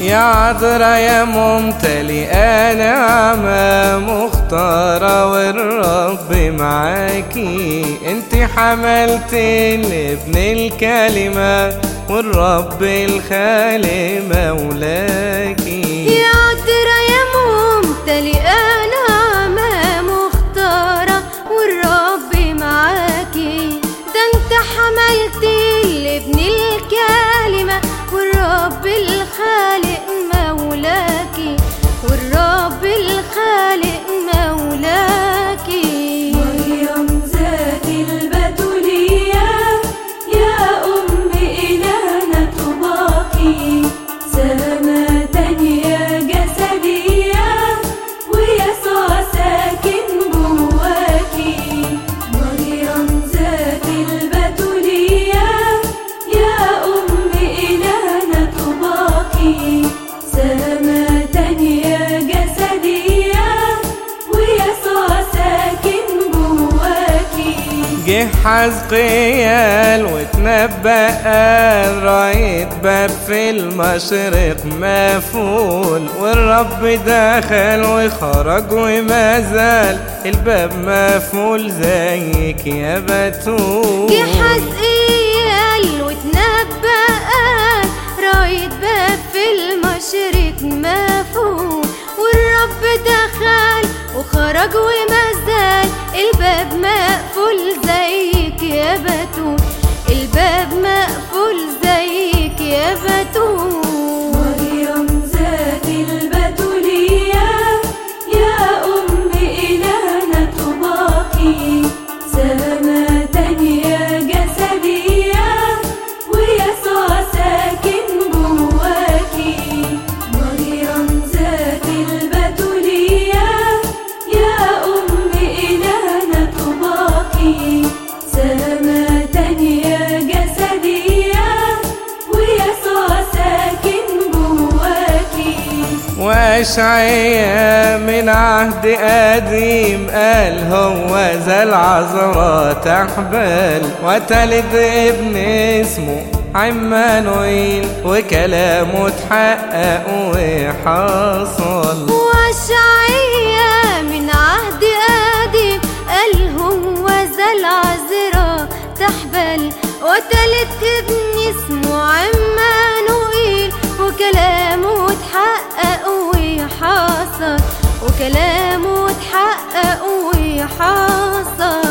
يا عذرا يا ممتلئة نعمة مختارة والرب معاكي انت حملت لابن الكلمة والرب الخالق مولاكي يا عذرا يا ممتلئة نعمة مختارة والرب معاكي ده انت حملت لابن الكلمة والرب الخالق مولاكي والرب الخالق مولاكي مريم ذات البتولية يا أم إلهنا طباقي سماة يا جسدية ويسوع ساكن جواكي مريم ذات البتولية يا أم إلهنا طباقي سماة يا جسدية ويسوع ساكن جواكي جه حزقيال واتنبأ قال رايت باب في المشرق مفول والرب دخل وخرج وما زال الباب مفول زيك يا بتول جه حزقيال واتنبأ رايد باب في المشرق مفهوم والرب دخل وخرج وما زال الباب مقفول زيك يا بتول الباب مقفول زيك يا بتول مريم ذات البتولية يا أم إلهنا طباقي سماة يا جسدية ويسوع ساكن جواكي مريم ذات البتولية يا أم إلهنا طباقي سماة يا جسدية ويسوع ساكن جواكي وأشعيا من عهد قديم قال هو ذا العذراء تحبل وتلد ابن اسمه عمانويل وكلامه اتحقق وحصل واشعيا من عهد قديم قال هو ذا العذراء تحبل وتلت ابن اسمه عمانوئيل وكلامه اتحقق وحصل وكلامه اتحقق وحصل